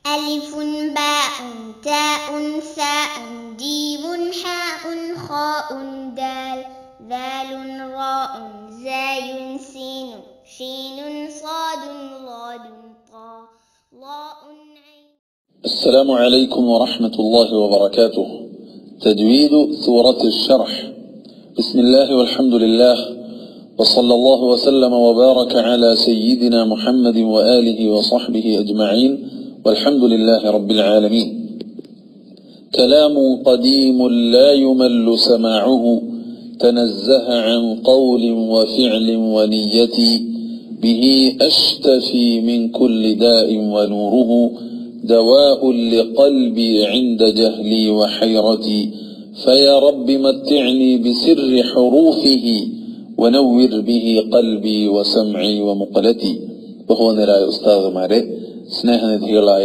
ألف باء تاء ثاء جيم حاء خاء دال ذال راء زاي سين شين صاد ضاد طاء ضاء عين السلام عليكم ورحمة الله وبركاته تجويد سورة الشرح بسم الله والحمد لله وصلى الله وسلم وبارك على سيدنا محمد وآله وصحبه أجمعين والحمد لله رب العالمين كلام قديم لا يمل سماعه تنزه عن قول وفعل ونية به أشتفي من كل داء ونوره دواء لقلبي عند جهلي وحيرتي فيا رب متعني بسر حروفه ونور به قلبي وسمعي ومقلتي ബഹുവന്നരായ ഉസ്താദുമാരെ സ്നേഹനിധികളായ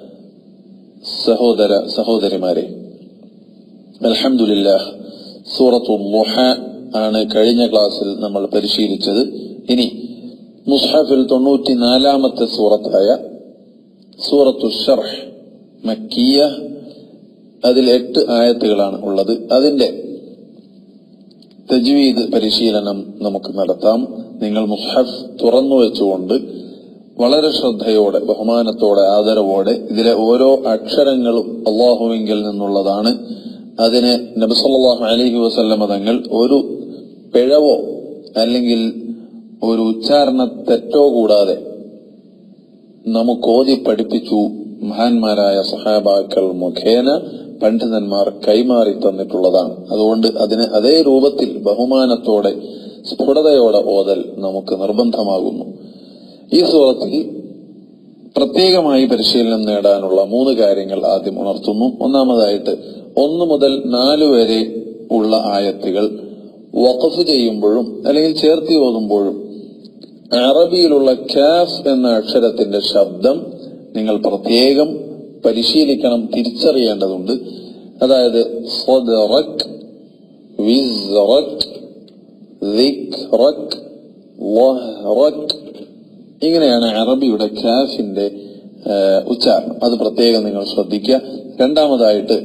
സഹോദര സഹോദരിമാരെ അൽഹംദുലില്ലാ സൂറത്തു ലുഹ ആണ് കഴിഞ്ഞ ക്ലാസ്സിൽ നമ്മൾ പരിശീലിച്ചത് ഇനി മുസ്ഹഫിൽ തൊണ്ണൂറ്റിനാലാമത്തെ സൂറത്തായ സൂറത്തു ഷർഹ് മക്കിയ അതിൽ എട്ട് ആയത്തുകളാണ് ഉള്ളത് അതിന്റെ തജ്വീദ് പരിശീലനം നമുക്ക് നടത്താം നിങ്ങൾ മുസ്ഹഫ് തുറന്നു വെച്ചുകൊണ്ട് വളരെ ശ്രദ്ധയോടെ ബഹുമാനത്തോടെ ആദരവോടെ ഇതിലെ ഓരോ അക്ഷരങ്ങളും അള്ളാഹുവിങ്കിൽ നിന്നുള്ളതാണ് അതിന് നബിസല്ലാഹു അലഹി വസല്ലമ തങ്ങൾ ഒരു പിഴവോ അല്ലെങ്കിൽ ഒരു ഉച്ചാരണ തെറ്റോ കൂടാതെ നമുക്ക് ഓതി പഠിപ്പിച്ചു മഹാന്മാരായ സഹാബാക്കൾ മുഖേന പണ്ഡിതന്മാർ കൈമാറി തന്നിട്ടുള്ളതാണ് അതുകൊണ്ട് അതിന് അതേ രൂപത്തിൽ ബഹുമാനത്തോടെ സ്ഫുടതയോടെ ഓതൽ നമുക്ക് നിർബന്ധമാകുന്നു ഈ സൂറത്തിൽ പ്രത്യേകമായി പരിശീലനം നേടാനുള്ള മൂന്ന് കാര്യങ്ങൾ ആദ്യം ഉണർത്തുന്നു ഒന്നാമതായിട്ട് ഒന്ന് മുതൽ നാല് വരെ ഉള്ള ആയത്തുകൾ വഖഫ് ചെയ്യുമ്പോഴും അല്ലെങ്കിൽ ചേർത്തി ഓതുമ്പോഴും അറബിയിലുള്ള കാഫ് എന്ന അക്ഷരത്തിന്റെ ശബ്ദം നിങ്ങൾ പ്രത്യേകം പരിശീലിക്കണം തിരിച്ചറിയേണ്ടതുണ്ട് അതായത് സ്വദറക്, വിസ്റക്, ദിക്റക്, വഹ്റക്. ഇങ്ങനെയാണ് അറബിയുടെ കാഫിന്റെ ആ, ഉച്ചാരണം അത് പ്രത്യേകം നിങ്ങൾ ശ്രദ്ധിക്കുക രണ്ടാമതായിട്ട്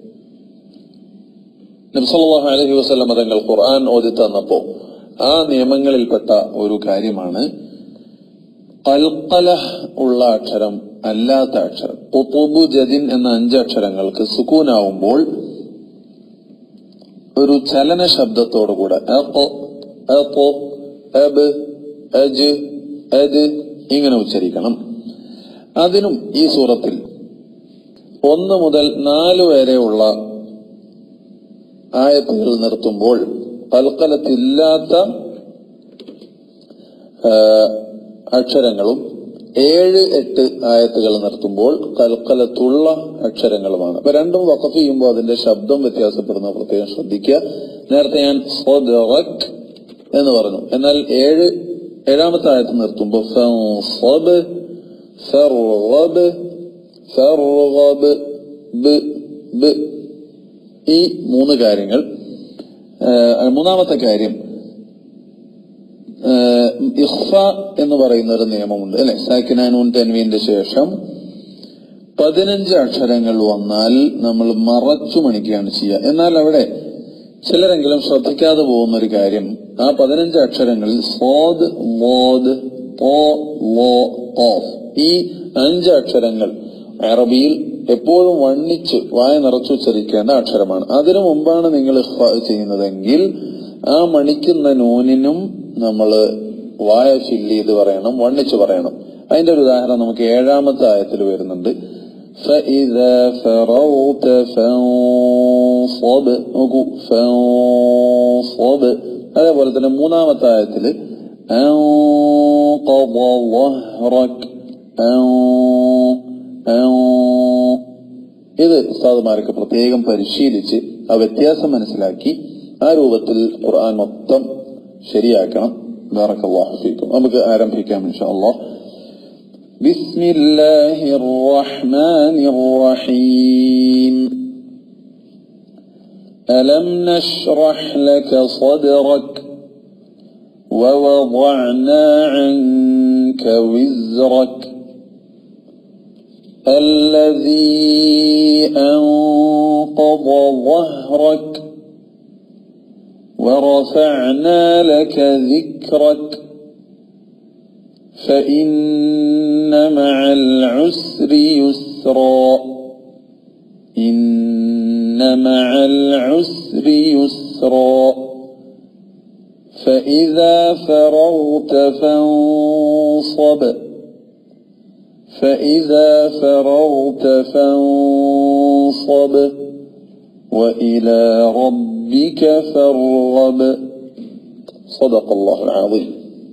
നബ്സല്ലാഹു അലഹി വസ്ലം തങ്ങൾ ഖുർആൻ ഓതി തന്നപ്പോ ആ നിയമങ്ങളിൽപ്പെട്ട ഒരു കാര്യമാണ് കൽക്കല ഉള്ള അക്ഷരം അല്ലാത്ത അക്ഷരം കുത്തുബു ജദിൻ എന്ന അഞ്ച് അക്ഷരങ്ങൾക്ക് സുക്കൂനാവുമ്പോൾ ഒരു ചലന ശബ്ദത്തോടുകൂടെ അഖ്, അഖ്, അബ്, അജ്, അദ് ഇങ്ങനെ ഉച്ചരിക്കണം അതിനും ഈ സൂറത്തിൽ ഒന്ന് മുതൽ നാല് വരെയുള്ള ആയത്തുകൾ നിർത്തുമ്പോൾ കൽക്കലത്തില്ലാത്ത ആ, അക്ഷരങ്ങളും ഏഴ് എട്ട് ആയത്തുകൾ നിർത്തുമ്പോൾ കൽക്കലത്തുള്ള അക്ഷരങ്ങളുമാണ് അപ്പൊ രണ്ടും വഖഫ് ചെയ്യുമ്പോൾ അതിന്റെ ശബ്ദം വ്യത്യാസപ്പെടുന്ന പ്രത്യേകം ശ്രദ്ധിക്കുക നേരത്തെ ഞാൻ സ്വദറക് എന്ന് പറഞ്ഞു എന്നാൽ ഏഴ് ഏഴാമത്തെ ആയത്ത് നിർത്തുമ്പോൾ ഫൻസബ്, ഫർഗബ്, ഫർഗബ്, ബ്, ബ്. ഈ മൂന്ന് കാര്യങ്ങൾ ആ, മൂന്നാമത്തെ കാര്യം ഏഹ് ഇഖ്ഫ എന്ന് പറയുന്ന ഒരു നിയമമുണ്ട് അല്ലെ സാക്കിനാനൂൻ തെൻവീന്റെ ശേഷം പതിനഞ്ച് അക്ഷരങ്ങൾ വന്നാൽ നമ്മൾ മറച്ചു മണിക്കുകയാണ് ചെയ്യുക എന്നാൽ അവിടെ ചിലരെങ്കിലും ശ്രദ്ധിക്കാതെ പോകുന്ന ഒരു കാര്യം ആ പതിനഞ്ച് അക്ഷരങ്ങളിൽ സോദ് മോദ് തോ ലോ ഓഫ് ഈ അഞ്ച് അക്ഷരങ്ങൾ അറബിയിൽ എപ്പോഴും വണ്ണിച്ച് വായ നിറച്ചുച്ചരിക്കേണ്ട അക്ഷരമാണ് അതിനു മുമ്പാണ് നിങ്ങൾ ഇഖ്ഫ ചെയ്യുന്നതെങ്കിൽ ആ മണിക്കുന്ന നൂനിനും നമ്മൾ വായ ഫില്ല് ചെയ്ത് പറയണം വണ്ണിച്ച് പറയണം അതിന്റെ ഒരു ഉദാഹരണം നമുക്ക് ഏഴാമത്തെ ആയത്തിൽ വരുന്നുണ്ട് فإذا فرغت فانصب നോക്കൂ فانصب അതേപോലെ തന്നെ മൂന്നാമത്തെ ആയത്തിൽ أنقض ظهرك أن- أن- ഇത് ഉസ്താദുമാർക്ക് പ്രത്യേകം പരിശീലിച്ച് ആ വ്യത്യാസം മനസ്സിലാക്കി ആ രൂപത്തിൽ ഖുർആൻ മൊത്തം ശരിയാക്കണം ബാറക്കല്ലാഹു ഫീക്കും നമുക്ക് ആരംഭിക്കാം ഇൻഷാ അല്ലാഹ് بسم الله الرحمن الرحيم ألم نشرح لك صدرك ووضعنا عنك وزرك ألا الذي أنقض ظهرك ورفعنا لك ذكرك فإن مع العسر يسرا إن مع العسر يسرا فإذا فرغت فانصب فإذا فرغت فانصب وإلى ربك فارغب صدق الله العظيم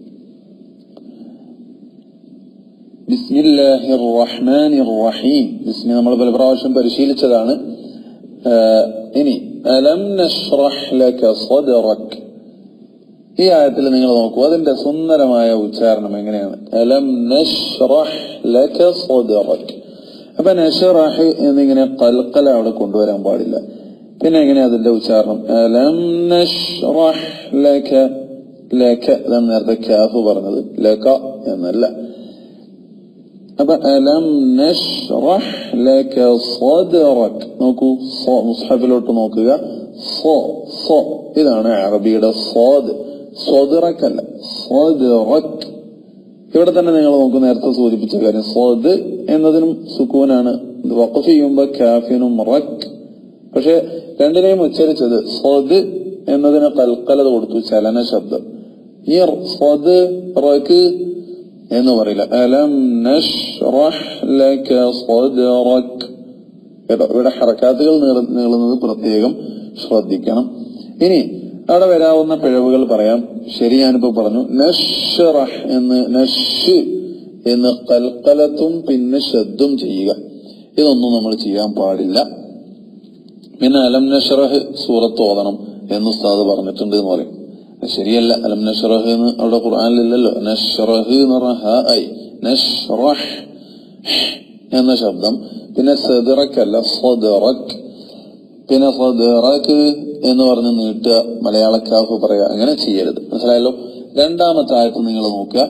بسم الله الرحمن الرحيم بسم നമ്മൾ പല പ്രാവശ്യം പരിശീലിച്ചതാണ് ആ, ഇനി അലം നഷ്റഹ് ലക സദറക് ഈ ആയത്തിൽ നിങ്ങൾ നോക്കൂ അതിന്റെ സുന്ദരമായ ഉച്ചാരണം എങ്ങനെയാണ് അലം നഷ്റഹ് ലക സദറക് അപ്പൊ നഷ്റഹ് എന്നിങ്ങനെ കൽക്കല അവിടെ കൊണ്ടുവരാൻ പാടില്ല പിന്നെ എങ്ങനെയാ അതിന്റെ ഉച്ചാരണം അലം നഷ്റഹ് ലക ലക അതാണ് നേരത്തെ കാഫ് പറഞ്ഞത് ലക എന്നല്ല അപ്പൊ അലം നഷ്റഹ് ലക സദറക് നോക്കൂ സ- മുസ്ഹഫിലോട്ട് നോക്കുക സ സ ഇതാണ് അറബിയുടെ സ്വാദ് സ്വദറക്കല്ല സ്വദറക് ഇവിടെ തന്നെ നിങ്ങൾ നോക്കൂ നേരത്തെ സൂചിപ്പിച്ച കാര്യം സ്വദ് എന്നതിനും സുക്കൂനാണ് ഇത് വഖഫ് ചെയ്യുമ്പോ കാഫിനും റക് പക്ഷെ രണ്ടിനെയും ഉച്ചരിച്ചത് സ്വദ് എന്നതിന് കൽക്കലത കൊടുത്തു ചലന ശബ്ദം ഈ സ്വദ് റക് എന്ന് പറയില്ല അലം നഷ്റഹ് ലക സദറക് കേട്ടോ ഇവിടെ ഹറക്കാത്തുകൾ നീള- നീളുന്നത് പ്രത്യേകം ശ്രദ്ധിക്കണം ഇനി അവിടെ വരാവുന്ന പിഴവുകൾ പറയാം ശരി ഞാനിപ്പോ പറഞ്ഞു നഷ്റഹ് എന്ന് നഷ് എന്ന് കൽക്കലത്തും പിന്നെ ശബ്ദം ചെയ്യുക ഇതൊന്നും നമ്മൾ ചെയ്യാൻ പാടില്ല പിന്നെ അലം നഷ്റഹ് സൂറത്ത് ഓതണം എന്ന് ഉസ്താദ് പറഞ്ഞിട്ടുണ്ട് എന്ന് പറയും അത് ശരിയല്ല അലം നഷ്റഹ് എന്ന് അവിടെ ഖുർആനിലില്ലല്ലോ നഷ്റഹ് എന്ന് പറഞ്ഞ ഹ ഐ നഷ്റഹ് എന്ന ശബ്ദം പിന്നെ സദറക്കല്ല സദറക് പിന്നെ സദറക് എന്ന് പറഞ്ഞ് നീട്ടുക മലയാളക്കാഫ് പറയാ അങ്ങനെ ചെയ്യരുത് മനസ്സിലായല്ലോ രണ്ടാമത്തെ ആയത്ത് നിങ്ങൾ നോക്കുക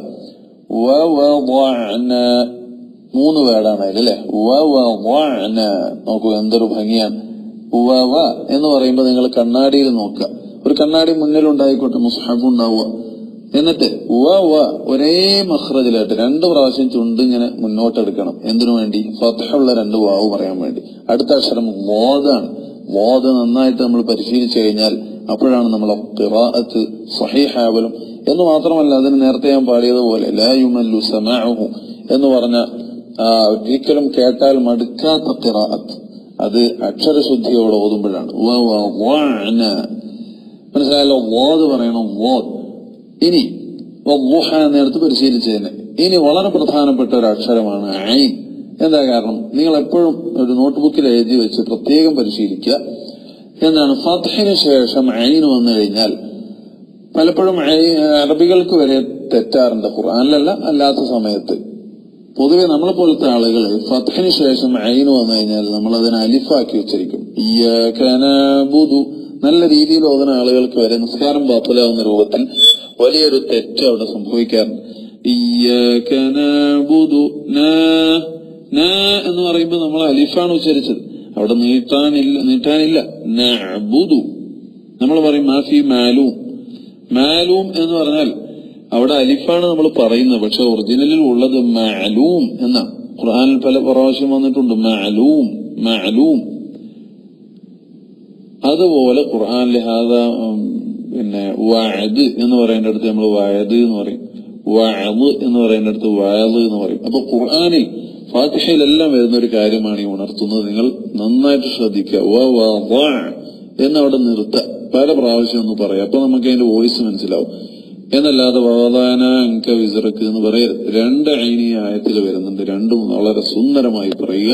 വവضعന മൂന്ന് വേർഡാണ് അതിൽ അല്ലെ വവضعന നോക്കൂ എന്തൊരു ഭംഗിയാണ് വവ എന്ന് പറയുമ്പോൾ നിങ്ങൾ കണ്ണാടിയിൽ നോക്കുക ഒരു കണ്ണാടി മുന്നിൽ ഉണ്ടായിക്കോട്ടെ മുസ്ഹബ് ഉണ്ടാവുക എന്നിട്ട് വ വ ഒരേ മഹ്റജിലായിട്ട് രണ്ട് പ്രാവശ്യം ചുണ്ട് ഇങ്ങനെ മുന്നോട്ടെടുക്കണം എന്തിനു വേണ്ടി ഫത്തഹുള്ള രണ്ട് വാവ് പറയാൻ വേണ്ടി അടുത്ത അക്ഷരം വാദാണ് വാദ നന്നായിട്ട് നമ്മൾ പരിശീലിച്ചു കഴിഞ്ഞാൽ അപ്പോഴാണ് നമ്മളെ ഖിറാഅത്ത് സഹീഹാവലും എന്ന് മാത്രമല്ല അതിന് നേരത്തെ ഞാൻ പാടിയതുപോലെ ലാ യുമല്ലു സമാഉഹു എന്ന് പറഞ്ഞ ആ, ഒരിക്കലും കേട്ടാൽ മടുക്കാത്ത ഖിറാഅത്ത് അത് അക്ഷരശുദ്ധിയോടെ ഓതുമ്പോഴാണ് വ വ വഅന. മനസ്സിലായല്ലോ വാദ് പറയണം വാദ് ഇനി വദ്ദുഹ നേരത്തെ പരിശീലിച്ചതിന് ഇനി വളരെ പ്രധാനപ്പെട്ട ഒരു അക്ഷരമാണ് ഐൻ എന്താ കാരണം നിങ്ങൾ എപ്പോഴും ഒരു നോട്ട്ബുക്കിൽ എഴുതി വെച്ച് പ്രത്യേകം പരിശീലിക്കുക എന്താണ് ഫത്ഹിന് ശേഷം ഐൻ വന്നു കഴിഞ്ഞാൽ പലപ്പോഴും ഐ- അറബികൾക്ക് വരെ തെറ്റാറുണ്ട് ഖുർആനിലല്ല അല്ലാത്ത സമയത്ത് പൊതുവെ നമ്മളെ പോലത്തെ ആളുകൾ ഫത്ഹിന് ശേഷം ഐന് വന്നു കഴിഞ്ഞാൽ നമ്മൾ അതിനെ അലിഫാക്കി വെച്ചിരിക്കും ഇയ്യാക നഅ്ബുദു. നല്ല രീതിയിൽ ഓതുന്ന ആളുകൾക്ക് വരെ നിസ്കാരം ബാപ്പലാവുന്ന രൂപത്തിൽ വലിയൊരു തെറ്റ് അവിടെ സംഭവിക്കാറുണ്ട് ഇയ്യാക നഅ്ബുദു. നാ നാ എന്ന് പറയുമ്പോൾ നമ്മൾ അലിഫാണ് ഉച്ചരിച്ചത് അവിടെ നീട്ടാനില്ല നീട്ടാനില്ല നഅ്ബുദു. നമ്മൾ പറയും മാഫി മാലൂം മാലൂം എന്ന് പറഞ്ഞാൽ അവിടെ അലിഫാണ് നമ്മൾ പറയുന്നത് പക്ഷെ ഒറിജിനലിൽ ഉള്ളത് മാലൂം എന്നാണ് ഖുർആനിൽ പല പ്രാവശ്യം വന്നിട്ടുണ്ട് മാലൂം മാലൂം അതുപോലെ ഖുർആനിൽ ഹാദ ഉം, പിന്നെ വഅദ് എന്ന് പറയേണ്ടടുത്ത് നമ്മൾ വയത് എന്ന് പറയും വഅദ് എന്ന് പറയേണ്ടടുത്ത് വയത് എന്ന് പറയും അപ്പൊ ഖുർആനിൽ ഫാത്തിഹയിലെല്ലാം വരുന്ന ഒരു കാര്യമാണ് ഈ ഉണർത്തുന്നത് നിങ്ങൾ നന്നായിട്ട് ശ്രദ്ധിക്കുക വ വ വ എന്നവിടെ നിർത്തുക പല പ്രാവശ്യം ഒന്ന് പറയാം അപ്പൊ നമുക്ക് അതിന്റെ വോയിസ് മനസ്സിലാവും എന്നല്ലാതെ വവാദാന അങ്ക വിസറക്ക് എന്ന് പറയരുത് രണ്ട് ഐനി ആയത്തിൽ വരുന്നുണ്ട് രണ്ടും വളരെ സുന്ദരമായി പറയുക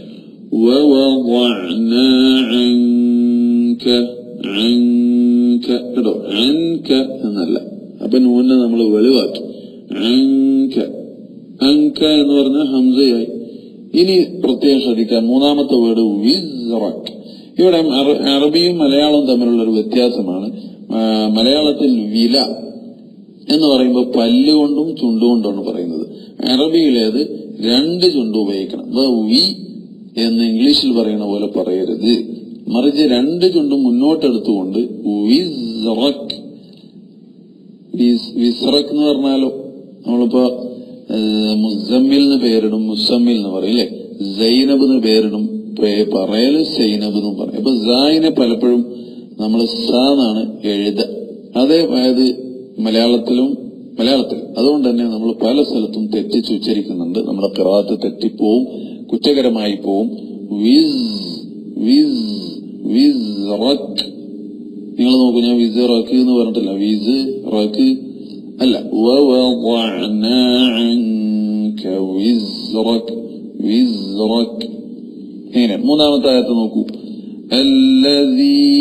ووضعنا عنك عنك കേട്ടോ അൻക എന്നല്ല അപ്പൊ നൂനെ നമ്മൾ വെളിവാക്കി അൻക അങ്ക എന്ന് പറഞ്ഞ ഹംസയായി ഇനി പ്രത്യേകം ശ്രദ്ധിക്കാം മൂന്നാമത്തെ വേർഡ് വിസ്റക് ഇവിടെ അറ- അറബിയും മലയാളവും തമ്മിലുള്ള ഒരു വ്യത്യാസമാണ് ആ, മലയാളത്തിൽ വില എന്ന് പറയുമ്പോൾ പല്ലുകൊണ്ടും ചുണ്ടുകൊണ്ടാണ് പറയുന്നത് അറബിയിലേത് രണ്ട് ചുണ്ട് ഉപയോഗിക്കണം അപ്പൊ വി എന്ന് ഇംഗ്ലീഷിൽ പറയുന്ന പോലെ പറയരുത് മറിച്ച് രണ്ട് ചുണ്ടും മുന്നോട്ടെടുത്തുകൊണ്ട് വിസ്റക് വിസ്- വിസ്റക് എന്ന് പറഞ്ഞാലോ നമ്മളിപ്പോ ഏഹ്, മുസമ്മിൽ എന്ന് പേരിടും മുസമ്മിൽ എന്ന് പറയും അല്ലെ സൈനബ് എന്ന് പേരിടും പേ- പറയല് സൈനബ് എന്നും പറയും അപ്പൊ സായിനെ പലപ്പോഴും നമ്മൾ സ എന്നാണ് എഴുതുക അതേ അതായത് മലയാളത്തിലും മലയാളത്തിൽ അതുകൊണ്ട് തന്നെ നമ്മൾ പല സ്ഥലത്തും തെറ്റിച്ച് ഉച്ചരിക്കുന്നുണ്ട് നമ്മുടെ കിറാത്ത് തെറ്റിപ്പോവും കുറ്റകരമായി പോവും വിസ് വിസ് വിസ് റക്ക് നിങ്ങൾ നോക്കൂ ഞാൻ വിസ് റക്ക് എന്ന് പറഞ്ഞിട്ടില്ല വിസ് റക്ക് അല്ല ووضعنا عنك وزرك وزرك ഇങ്ങനെ മൂന്നാമത്തെ ആയത്ത് നോക്കൂ الذي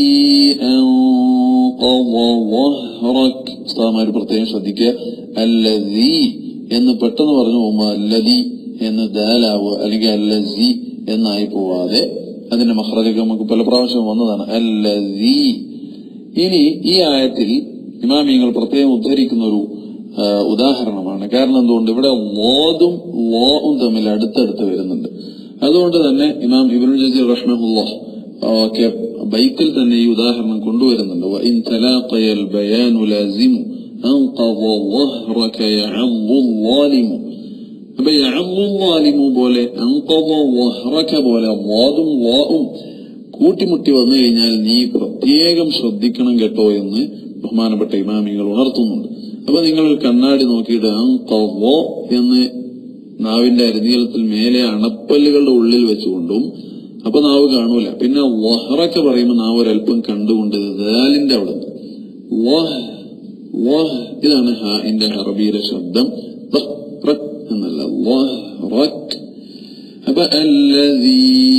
أنقض ظهرك ഉസ്താദ്മാര് പ്രത്യേകം ശ്രദ്ധിക്കുക അല്ലതി എന്ന് പെട്ടെന്ന് പറഞ്ഞു പോകുമ്പോ അല്ലതി എന്ന് ദാലാവുക അല്ലെങ്കിൽ അല്ലസി എന്നായി പോവാതെ അതിന്റെ മഹ്റജൊക്കെ നമുക്ക് പല പ്രാവശ്യം വന്നതാണ് അല്ലതി ഇനി ഈ ആയത്തിൽ ഇമാമിങ്ങൾ പ്രത്യേകം ഉദ്ധരിക്കുന്ന ഒരു ആ, ഉദാഹരണമാണ് കാരണം എന്തുകൊണ്ട് ഇവിടെ ലോതും ലോവും തമ്മിൽ അടുത്തടുത്ത് വരുന്നുണ്ട് അതുകൊണ്ട് തന്നെ ഇമാം ഇബ്നുൽ ജസീർ റഹ്മഹുല്ലാഹ് ഒക്കെ ബൈക്കിൽ തന്നെ ഈ ഉദാഹരണം കൊണ്ടുവരുന്നുണ്ട് وإن تلاقي البيان لازم أنقض ظهرك يعض الظالم അപ്പൊ യഅ്ളുല്ലാലിമു പോലെ അൻഖദ വഹ്റക പോലെ വാദും വാവും കൂട്ടിമുട്ടി വന്നു കഴിഞ്ഞാൽ നീ പ്രത്യേകം ശ്രദ്ധിക്കണം കേട്ടോ എന്ന് ബഹുമാനപ്പെട്ട ഇമാമികൾ ഉണർത്തുന്നുണ്ട് അപ്പൊ നിങ്ങൾ ഒരു കണ്ണാടി നോക്കിയിട്ട് അൻഖദ എന്ന് നാവിന്റെ അരുനീളത്തിൽ മേലെ അണപ്പല്ലുകളുടെ ഉള്ളിൽ വെച്ചുകൊണ്ടും അപ്പൊ നാവ് കാണൂല പിന്നെ വഹ്റക്ക പറയുമ്പോൾ നാവ് ഒരല്പം കണ്ടുകൊണ്ട് ദാലിന്റെ അവിടെ നിന്ന് വഹ് വഹ് ഇതാണ് ഹാഇന്റെ അറബിയിലെ ശബ്ദം റക് റക് എന്നല്ല വഹ് റക് അപ്പൊ അല്ലദീ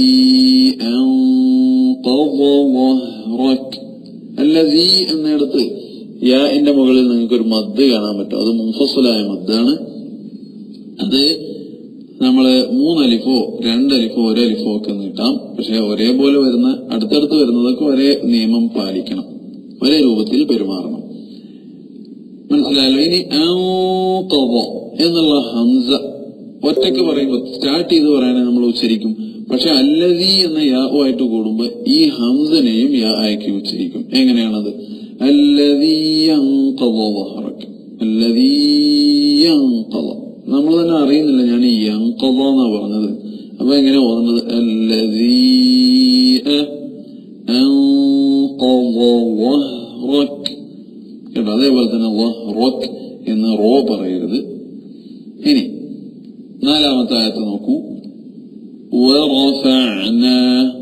അൻഖദ വഹ്റക് അല്ലദീ എന്നിടത്ത് യാഇന്റെ മുകളിൽ നിങ്ങൾക്ക് ഒരു മദ് കാണാൻ പറ്റും അത് മുൻഫസലായ മദ്ദാണ് അത് നമ്മള് മൂന്നലിഫോ രണ്ടലിഫോ ഒരലിഫോ ഒക്കെ നീട്ടാം പക്ഷെ ഒരേപോലെ വരുന്ന അടുത്തടുത്ത് വരുന്നതൊക്കെ ഒരേ നിയമം പാലിക്കണം ഒരേ രൂപത്തിൽ പെരുമാറണം മനസ്സിലായല്ലോ ഇനി ഔതവ എന്നുള്ള ഹംസ ഒറ്റയ്ക്ക് പറയുമ്പോൾ സ്റ്റാർട്ട് ചെയ്ത് പറയാനേ നമ്മൾ ഉച്ചരിക്കും പക്ഷെ അല്ലതി എന്ന യാവുമായിട്ട് കൂടുമ്പോ ഈ ഹംസനെയും യാ ആക്കി ഉച്ചരിക്കും എങ്ങനെയാണത് അല്ലതീ അൻഖദ വഹറക്. അല്ലതീ അൻഖദ. നമ്മൾ തന്നെ അറിയുന്നില്ല ഞാൻ ഈ അൻഖദ എന്നാ പറഞ്ഞത് അപ്പൊ എങ്ങനെ ഓതുന്നത് അല്ലതീ അൻഖദ വഹറക്. കേട്ടോ അതേപോലെ തന്നെ വഹ്റക് എന്ന് റോ പറയരുത് ഇനി നാലാമത്തെ ആയത്ത് നോക്കൂ ورفعنا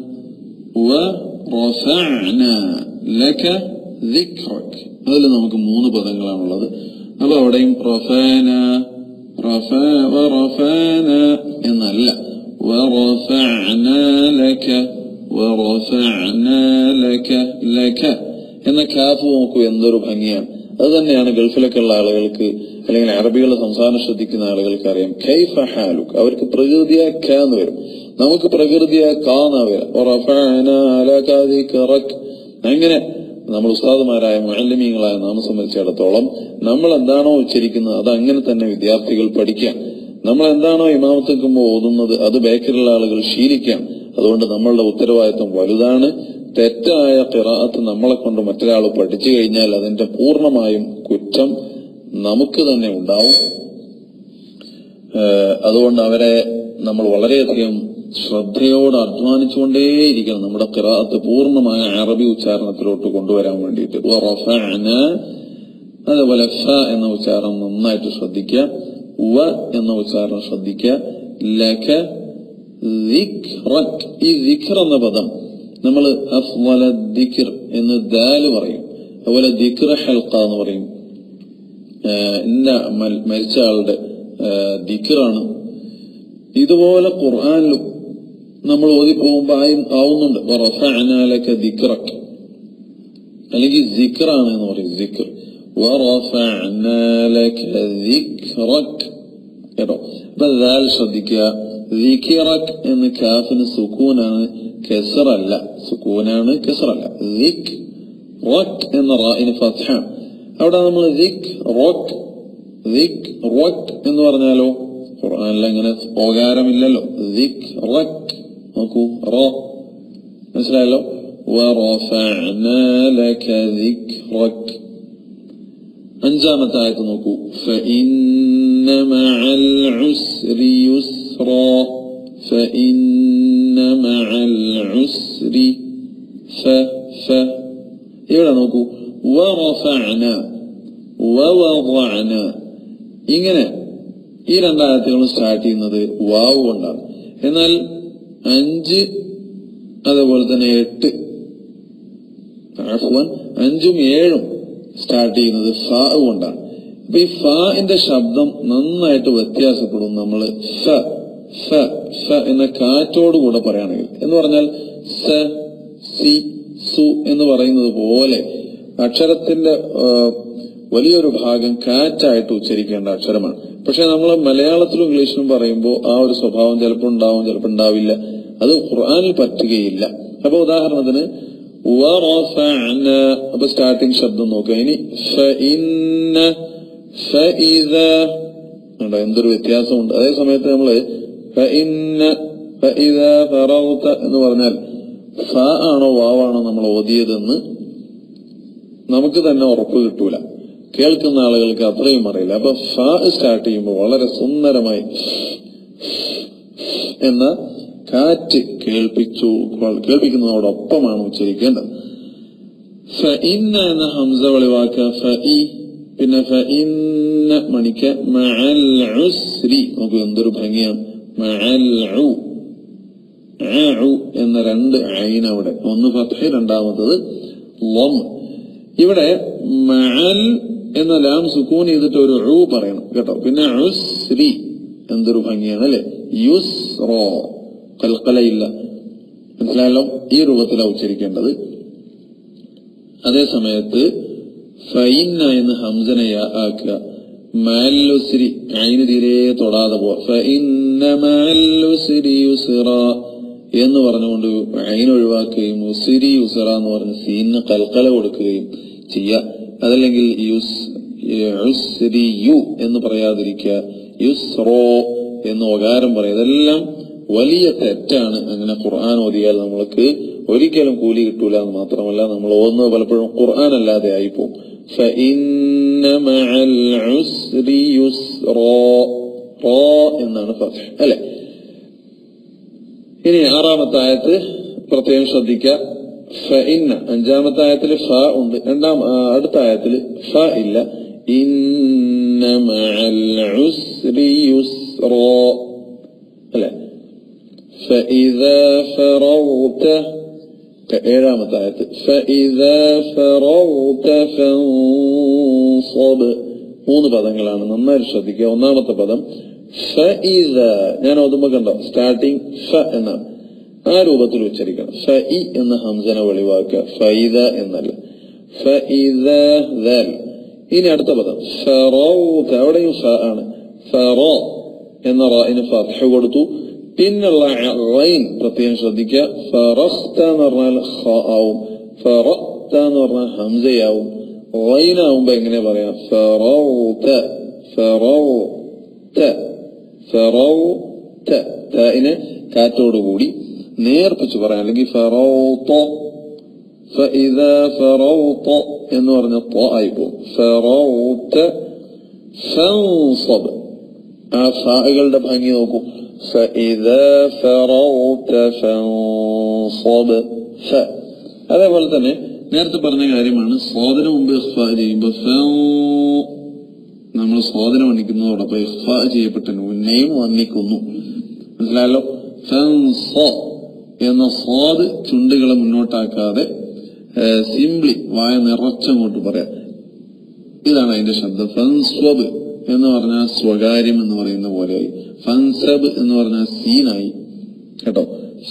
ورفعنا لك ذكرك അതിൽ നമുക്ക് മൂന്ന് പദങ്ങളാണുള്ളത് അപ്പൊ അവിടെയും റഫാന റഫ വറഫാന എന്നല്ല വറഫഅന ലക വറഫഅന ലക ലക എന്ന കാഫ് നോക്കൂ എന്തൊരു ഭംഗിയാണ് അത് തന്നെയാണ് ഗൾഫിലൊക്കെ ഉള്ള ആളുകൾക്ക് അല്ലെങ്കിൽ അറബികളെ സംസാരം ശ്രദ്ധിക്കുന്ന ആളുകൾക്ക് അറിയാം കൈഫ ഹാലുക്ക് അവർക്ക് പ്രകൃതിയ ക എന്ന് വരും നമുക്ക് പ്രകൃതിയ ക എന്നാ വരാം റഫഅന ലക ദിക്റക്. അങ്ങനെ നമ്മൾ ഉസ്താദുമാരായ മാലിന്യങ്ങളായ നാം സംബന്ധിച്ചിടത്തോളം നമ്മൾ എന്താണോ ഉച്ചരിക്കുന്നത് അത് അങ്ങനെ തന്നെ വിദ്യാർത്ഥികൾ പഠിക്കാം നമ്മൾ എന്താണോ ഇമാമത്തേക്കുമ്പോൾ ഓതുന്നത് അത് ബേക്കറിലുള്ള ആളുകൾ ശീലിക്കാം അതുകൊണ്ട് നമ്മളുടെ ഉത്തരവാദിത്വം വലുതാണ് തെറ്റായ കിറാത്ത് നമ്മളെ കൊണ്ട് മറ്റൊരാൾ പഠിച്ചു കഴിഞ്ഞാൽ അതിന്റെ പൂർണ്ണമായും കുറ്റം നമുക്ക് തന്നെ ഉണ്ടാവും ഏഹ് അതുകൊണ്ട് അവരെ നമ്മൾ വളരെയധികം ശ്രദ്ധയോടെ അധ്വാനിച്ചുകൊണ്ടേയിരിക്കണം നമ്മുടെ കിറാത്ത് പൂർണ്ണമായ അറബി ഉച്ചാരണത്തിലോട്ട് കൊണ്ടുവരാൻ വേണ്ടിയിട്ട് വറഫഅന, അതേപോലെ ഫ എന്ന ഉച്ചാരണം നന്നായിട്ട് ശ്രദ്ധിക്കുക വ എന്ന ഉച്ചാരണം ശ്രദ്ധിക്കുക ലക ദിക്റക്. ഈ ദിക്ർ എന്ന പദം നമ്മൾ അഫ്വല ദിക്ർ എന്ന് ദാല് പറയും അതുപോലെ ദിക്ർ ഹൽക്ക എന്ന് പറയും ഏഹ് ഇന്ന മൽ- മരിച്ച ആളുടെ ഏഹ് ദിക്റാണ് ഇതുപോലെ ഖുർആനിലും നമ്മൾ ഓതി പോകുമ്പോ ആയി- ആവുന്നുണ്ട് വറഫഅനാലക ദിക്റക് അല്ലെങ്കിൽ സിക്റാണ് എന്ന് പറയും സിക്ർ വറഫഅനാലക ദിക്റക് കേട്ടോ അപ്പൊ ദാൽ ശ്രദ്ധിക്കുക ദിക്റക് എന്ന് കാഫിന് സുക്കൂനാണ് കെസറല്ല സുക്കൂനാണ് കെസറല്ല ദിക് റക് എന്ന റായിന് ഫത്ഹാണ് അവിടെ നമ്മൾ ദിക് റോക്ക് ദിക് റോക്ക് എന്ന് പറഞ്ഞാലോ ഖുർആനിൽ അങ്ങനെ ഓകാരമില്ലല്ലോ ദിക് റക് നോക്കൂ റോ മനസ്സിലായല്ലോ وَرَفَعْنَا لَكَ ذِكْرَكَ അഞ്ചാമത്തെ ആയത്ത് നോക്കൂ فَإِنَّ مَعَ الْعُسْرِ يُسْرًا فَإِنَّ مَعَ الْعُسْرِ ف ف ഇവിടെ നോക്കൂ വറഫഅന വവضعന ഇങ്ങനെ ഈ രണ്ടായത്തുകളും സ്റ്റാർട്ട് ചെയ്യുന്നത് വാവ് കൊണ്ടാണ് എന്നാൽ അഞ്ച് അതുപോലെ തന്നെ എട്ട് അഫ്വൻ അഞ്ചും ഏഴും സ്റ്റാർട്ട് ചെയ്യുന്നത് ഫ കൊണ്ടാണ് അപ്പൊ ഈ ഫാന്റെ ശബ്ദം നന്നായിട്ട് വ്യത്യാസപ്പെടും നമ്മൾ ഫ ഫ ഫ എന്ന കാറ്റോടുകൂടെ പറയുകയാണെങ്കിൽ എന്ന് പറഞ്ഞാൽ സ സി സു എന്ന് പറയുന്നത് പോലെ അക്ഷരത്തിന്റെ ആ, വലിയൊരു ഭാഗം കാറ്റായിട്ട് ഉച്ചരിക്കേണ്ട അക്ഷരമാണ് പക്ഷെ നമ്മൾ മലയാളത്തിലും ഇംഗ്ലീഷിലും പറയുമ്പോൾ ആ ഒരു സ്വഭാവം ചിലപ്പോൾ ഉണ്ടാവും ചിലപ്പോൾ ഉണ്ടാവില്ല അത് ഖുർആനിൽ പറ്റുകയില്ല അപ്പൊ ഉദാഹരണത്തിന് വറഫഅന അപ്പൊ സ്റ്റാർട്ടിംഗ് ശബ്ദം നോക്കുക ഇനി ഫഇന്ന ഫഇദ കണ്ടോ എന്തൊരു വ്യത്യാസമുണ്ട് അതേ സമയത്ത് നമ്മള് ഫഇന്ന ഫഇദ ഫറൗത എന്ന് പറഞ്ഞാൽ ഫ ആണോ വാവാണോ നമ്മൾ ഓതിയതെന്ന് നമുക്ക് തന്നെ ഉറപ്പ് കിട്ടൂല കേൾക്കുന്ന ആളുകൾക്ക് അത്രയും അറിയില്ല അപ്പൊ ഫ സ്റ്റാർട്ട് ചെയ്യുമ്പോൾ വളരെ സുന്ദരമായി എന്ന കാറ്റ് കേൾപ്പിച്ചു കേൾപ്പിക്കുന്നതോടൊപ്പമാണ് ഉച്ചരിക്കേണ്ടത് ഫഇന്ന എന്ന ഹംസ വെളിവാക്ക ഫഇ പിന്നെ ഫഇന്ന മണിക്ക മഅൽ ഉസ്രി നോക്കൂ എന്തൊരു ഭംഗിയാണ് മഅൽ ഉ ഉ എന്ന രണ്ട് ഐൻ അവിടെ ഒന്ന് ഫത്ഹ രണ്ടാമത്തത് ലം ഇവിടെ മഅൽ എന്ന ലാം സുക്കൂൻ ചെയ്തിട്ട് ഒരു ഉ പറയണം കേട്ടോ പിന്നെ ഉസ്രി എന്തൊരു ഭംഗിയാണ് അല്ലെ യുസ്റോ കൽക്കലയില്ല മനസ്സിലായല്ലോ ഈ രൂപത്തിലാണ് ഉച്ചരിക്കേണ്ടത് അതേ സമയത്ത് ഫൈന്ന എന്ന് ഹംസനെ യാ ആക്കുക മാലുസിരി അയിന് തീരെ തൊടാതെ പോവാ ഫൈന്ന മാലുസിരി യുസിറ എന്ന് പറഞ്ഞുകൊണ്ട് അയിന് ഒഴിവാക്കുകയും ഉസിരി യുസിറ എന്ന് പറഞ്ഞ് സീന് കൽക്കല കൊടുക്കുകയും ചെയ്യുക അതല്ലെങ്കിൽ യുസ് ഉസ്രി യു എന്ന് പറയാതിരിക്കുക യുസ്റോ എന്ന് ഒകാരം പറയുക ഇതെല്ലാം വലിയ തെറ്റാണ് അങ്ങനെ ഖുർആൻ ഓതിയാൽ നമ്മൾക്ക് ഒരിക്കലും കൂലി കിട്ടൂല എന്ന് മാത്രമല്ല നമ്മൾ ഓതുന്നത് പലപ്പോഴും ഖുർആൻ അല്ലാതെ ആയിപ്പോവും فإن مع العسر يسرا റോ എന്നാണ് ഫത്ഹ് അല്ലെ ഇനി ആറാമത്തെ ആയത്ത് പ്രത്യേകം ശ്രദ്ധിക്കുക ഫഇന്ന അഞ്ചാമത്തെ ആയത്തിൽ ഫ ഉണ്ട് രണ്ടാം ആ, അടുത്ത ആയത്തിൽ ഫ ഇല്ല ഇന്ന മഅൽ ഉസ്രി യുസ്റാ അല്ലെ فإذا فرغت ഏഴാമത്തെ ആയത്ത് فإذا فرغت فانصب മൂന്ന് പദങ്ങളാണ് നന്നായി ശ്രദ്ധിക്കുക ഒന്നാമത്തെ പദം ഫഇദ ഞാൻ ഓതുമ്പോ കണ്ടോ സ്റ്റാർട്ടിങ് ഫ എന്നാണ് ആ രൂപത്തിൽ ഉച്ചരിക്കണം ഫഇ എന്ന ഹംസന വെളിവാക്കുക ഫൈദ എന്നല്ല ഫഇദ ദാൽ ഇനി അടുത്ത പദം ഫറൗത അവിടെയും ഫ ആണ് ഫറോ എന്ന റായിന് ഫത്ഹ കൊടുത്തു പിന്നുള്ള റൈൻ പ്രത്യേകം ശ്രദ്ധിക്കുക ഫറഖ്ത എന്ന് പറഞ്ഞാൽ ഖ ആവും ഫറഖ്ത എന്ന് പറഞ്ഞാൽ ഹംസയാവും റൈൻ ആവുമ്പോ എങ്ങനെ പറയാം ഫറൗത ഫറൗത ഫറൗത തായിനെ കാറ്റോടുകൂടി നേർപ്പിച്ച് പറയാം അല്ലെങ്കിൽ ഫറൗത فإذا فرغت എന്ന് പറഞ്ഞ ط ആയിപ്പോ ഫറൗത ഫൻصب ആ ഫാകളുടെ ഭംഗി നോക്കൂ فإذا فرغت فانصب ف അതേപോലെ തന്നെ നേരത്തെ പറഞ്ഞ കാര്യമാണ് സ്വാതന മുമ്പ് ഇഖ്ഫ ചെയ്യുമ്പോ ഫ- നമ്മൾ സ്വാതന വന്നിക്കുന്നതോടൊപ്പം ഇഖ്ഫ ചെയ്യപ്പെട്ട നൂനെയും വന്നിക്കുന്നു മനസ്സിലായല്ലോ ഫൻസ എന്ന സ്വാദ് ചുണ്ടുകളെ മുന്നോട്ടാക്കാതെ സിംപ്ലി വായ നിറച്ചങ്ങോട്ട് പറയാം ഇതാണ് അതിന്റെ ശബ്ദം ഫൻസ്വബ് എന്ന് പറഞ്ഞാൽ സ്വകാര്യം എന്ന് പറയുന്ന പോലെയായി ഫൻസബ് എന്ന് പറഞ്ഞാൽ സീനായി കേട്ടോ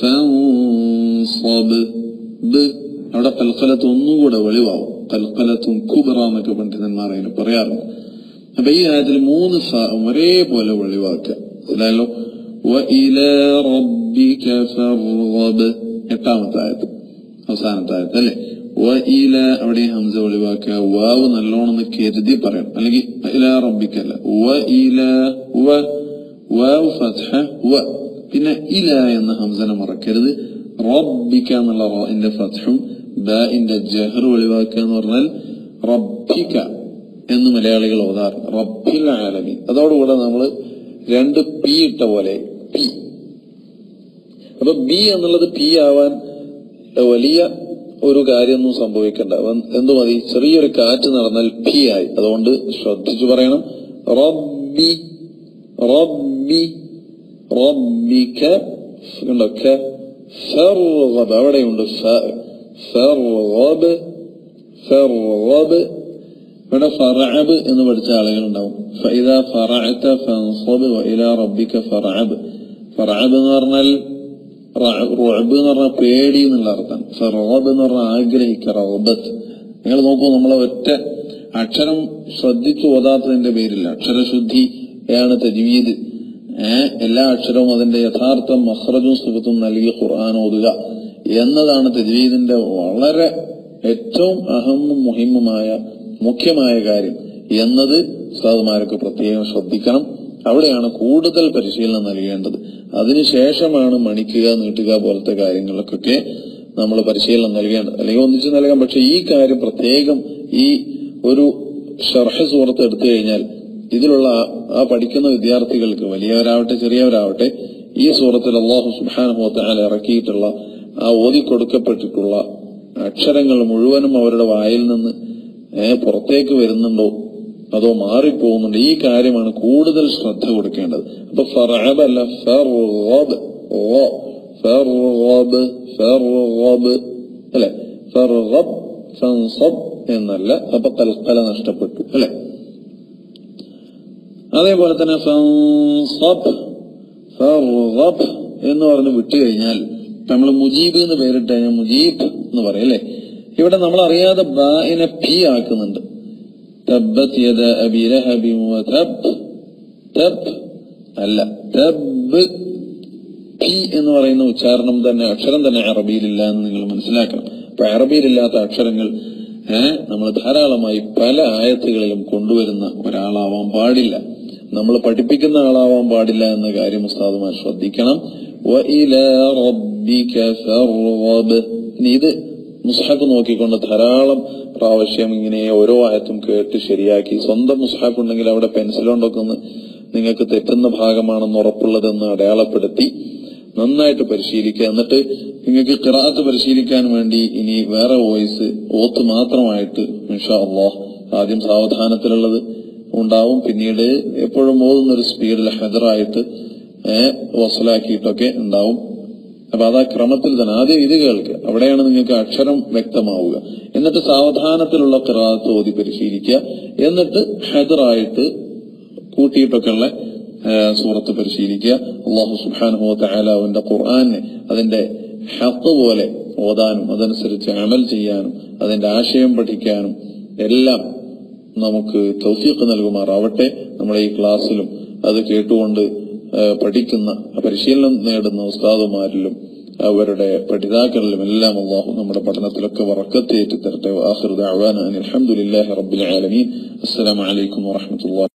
ഫൻസബ് ബ് അവിടെ കൽക്കലത്ത് ഒന്നുകൂടെ വെളിവാവും കൽക്കലത്തും കുബറ എന്നൊക്കെ പണ്ഡിതന്മാർ അതിന് പറയാറുണ്ട് അപ്പൊ ഈ ആയത്തിൽ മൂന്ന് ഫ ഒരേപോലെ വെളിവാക്കുക മനസ്സിലായല്ലോ وإلى ربك فارغب എട്ടാമത്തെ ആയത്ത് അവസാനത്തെ ആയത്ത് അല്ലെ വഇല അവിടെ ഹംസ ഒളിവാക്കുക വാവ് നല്ലോണം ഒന്ന് കരുതി പറയണം അല്ലെങ്കിൽ ഇല റബ്ബിക്കല്ല വഇല വ വാവ് ഫത്ഹ വ പിന്നെ ഇല എന്ന ഹംസനെ മറക്കരുത് റബ്ബിക്ക എന്നുള്ള റോന്റെ ഫത്ഹും ബാഇന്റെ ജഹർ ഒഴിവാക്കുക എന്ന് പറഞ്ഞാൽ റബ്ബിക്ക എന്ന് മലയാളികൾ ഓതാറ് റബ്ബിൽ ആലമി അതോടുകൂടെ നമ്മൾ രണ്ട് പി ഇട്ട പോലെ പി അപ്പൊ ബി എന്നുള്ളത് പി ആവാൻ വലിയ ഒരു കാര്യമൊന്നും സംഭവിക്കണ്ട അവൻ- എന്തു മതി ചെറിയൊരു കാറ്റ് നടന്നാൽ പി ആയി അതുകൊണ്ട് ശ്രദ്ധിച്ചു പറയണം റബ്ബി റബ്ബി റബ്ബിക ഉണ്ടോ ക ഫർഗബ് അവിടെയുണ്ട് ഫ ഫർഗബ് ഫർഗബ് ഇവിടെ ഫറഅബ് എന്ന് പഠിച്ച ആളുകളുണ്ടാവും ഫൈദ ഫറഅത ഫൻസബ് വഇലാ റബ്ബിക ഫറഅബ് ഫറഅബ് എന്ന് പറഞ്ഞാൽ റുഅബ് എന്ന് പറഞ്ഞാൽ പേടി എന്നുള്ള അർത്ഥം ഫറഅബ് എന്ന് പറഞ്ഞാൽ ആഗ്രഹിക്കുക റഹബത്ത് നിങ്ങൾ നോക്കൂ നമ്മളെ ഒറ്റ അക്ഷരം ശ്രദ്ധിച്ചു ഓതാത്തതിന്റെ പേരില്ല അക്ഷരശുദ്ധിയാണ് തജ്വീദ് ഏഹ് എല്ലാ അക്ഷരവും അതിന്റെ യഥാർത്ഥ മഹ്റജും സുഖത്തും നൽകി ഖുർആൻ ഓതുക എന്നതാണ് തജ്വീദിന്റെ വളരെ ഏറ്റവും അഹമ്മും മുഹിമ്മുമായ മുഖ്യമായ കാര്യം എന്നത് ഉസ്താദുമാരൊക്കെ പ്രത്യേകം ശ്രദ്ധിക്കണം അവിടെയാണ് കൂടുതൽ പരിശീലനം നൽകേണ്ടത് അതിനുശേഷമാണ് മണിക്കുക നീട്ടുക പോലത്തെ കാര്യങ്ങൾക്കൊക്കെ നമ്മൾ പരിശീലനം നൽകേണ്ടത് അല്ലെങ്കിൽ ഒന്നിച്ച് നൽകാം പക്ഷെ ഈ കാര്യം പ്രത്യേകം ഈ ഒരു ഷർഹ സൂറത്ത് എടുത്തു കഴിഞ്ഞാൽ ഇതിലുള്ള ആ- ആ പഠിക്കുന്ന വിദ്യാർത്ഥികൾക്ക് വലിയവരാവട്ടെ ചെറിയവരാവട്ടെ ഈ സൂറത്തിൽ അള്ളാഹു സുബാനുഭവത്താൽ ഇറക്കിയിട്ടുള്ള ആ ഓതി കൊടുക്കപ്പെട്ടിട്ടുള്ള അക്ഷരങ്ങൾ മുഴുവനും അവരുടെ വായിൽ നിന്ന് ഏ, പുറത്തേക്ക് വരുന്നുണ്ടോ അതോ മാറിപ്പോകുന്നുണ്ടോ ഈ കാര്യമാണ് കൂടുതൽ ശ്രദ്ധ കൊടുക്കേണ്ടത് അപ്പൊ ഫറഅബ് അല്ല ഫർഗബ് ഓ ഫർഗബ് ഫർഗബ് അല്ലെ ഫർഗബ് ഫൻസബ് എന്നല്ല അപ്പൊ കൽക്കല നഷ്ടപ്പെട്ടു അല്ലെ അതേപോലെ തന്നെ ഫൻസബ് ഫർഗബ് എന്ന് പറഞ്ഞ് വിട്ടുകഴിഞ്ഞാൽ നമ്മൾ മുജീബ് എന്ന് പേരിട്ട് കഴിഞ്ഞാൽ മുജീബ് എന്ന് പറയും അല്ലെ ഇവിടെ നമ്മൾ അറിയാതെ ബാഇനെ പി ആക്കുന്നുണ്ട് തബ്ബത് യദ അബി ലഹബി വതബ് തബ് അല്ല തബ് പി എന്ന് പറയുന്ന ഉച്ചാരണം തന്നെ അക്ഷരം തന്നെ അറബിയിലില്ല എന്ന് നിങ്ങൾ മനസ്സിലാക്കണം അപ്പൊ അറബിയിലില്ലാത്ത അക്ഷരങ്ങൾ ഏഹ് നമ്മൾ ധാരാളമായി പല ആയത്തുകളിലും കൊണ്ടുവരുന്ന ഒരാളാവാൻ പാടില്ല നമ്മൾ പഠിപ്പിക്കുന്ന ആളാവാൻ പാടില്ല എന്ന കാര്യം ഉസ്താദുമാർ ശ്രദ്ധിക്കണം وَإِلَى رَبِّكَ فَارْغَب. ഇനി ഇത് മുസ്ഹാഫ് നോക്കിക്കൊണ്ട് ധാരാളം പ്രാവശ്യം ഇങ്ങനെ ഓരോ ആയത്തും കേട്ട് ശരിയാക്കി സ്വന്തം മുസ്ഹാഫ് ഉണ്ടെങ്കിൽ അവിടെ പെൻസിൽ കൊണ്ടൊക്കെ ഒന്ന് നിങ്ങൾക്ക് തെറ്റുന്ന ഭാഗമാണെന്ന് ഉറപ്പുള്ളതെന്ന് അടയാളപ്പെടുത്തി നന്നായിട്ട് പരിശീലിക്കുക എന്നിട്ട് നിങ്ങൾക്ക് കിറാത്ത് പരിശീലിക്കാൻ വേണ്ടി ഇനി വേറെ വോയിസ് ഓത്ത് മാത്രമായിട്ട് ഇൻഷാ അള്ളാഹ് ആദ്യം സാവധാനത്തിലുള്ളത് ഉണ്ടാവും പിന്നീട് എപ്പോഴും ഓതുന്ന ഒരു സ്പീഡിൽ ഹെദറായിട്ട് ഏഹ് വസലാക്കിയിട്ടൊക്കെ ഉണ്ടാവും അപ്പൊ അത് ആ ക്രമത്തിൽ തന്നെ ആദ്യം ഇത് കേൾക്കുക അവിടെയാണ് നിങ്ങൾക്ക് അക്ഷരം വ്യക്തമാവുക എന്നിട്ട് സാവധാനത്തിലുള്ള കിറാത്ത് ഓതി പരിശീലിക്കുക എന്നിട്ട് ഹെദറായിട്ട് കൂട്ടിയിട്ടൊക്കെയുള്ള ആ, സൂറത്ത് പരിശീലിക്കുക അള്ളാഹു സുബാനുഹോ തആലാവിന്റെ ഖുർആനെ അതിന്റെ ഹക്ക് പോലെ ഓതാനും അതനുസരിച്ച് അമൽ ചെയ്യാനും അതിന്റെ ആശയം പഠിക്കാനും എല്ലാം നമുക്ക് തൗഫീഖ് നൽകുമാറാവട്ടെ നമ്മുടെ ഈ ക്ലാസ്സിലും അത് കേട്ടുകൊണ്ട് ആ, പഠിക്കുന്ന പരിശീലനം നേടുന്ന ഉസ്താദുമാരിലും അവരുടെ പഠിതാക്കളിലും എല്ലാം അള്ളാഹു നമ്മുടെ പഠനത്തിലൊക്കെ വറക്കത്തേറ്റി തരട്ടെ ആഖിറു ദഅവാന അനിൽ ഹംദുലില്ലാഹി റബ്ബിൽ ആലമീൻ അസ്സലാമു അലൈക്കും വറഹ്മത്തുള്ളാഹി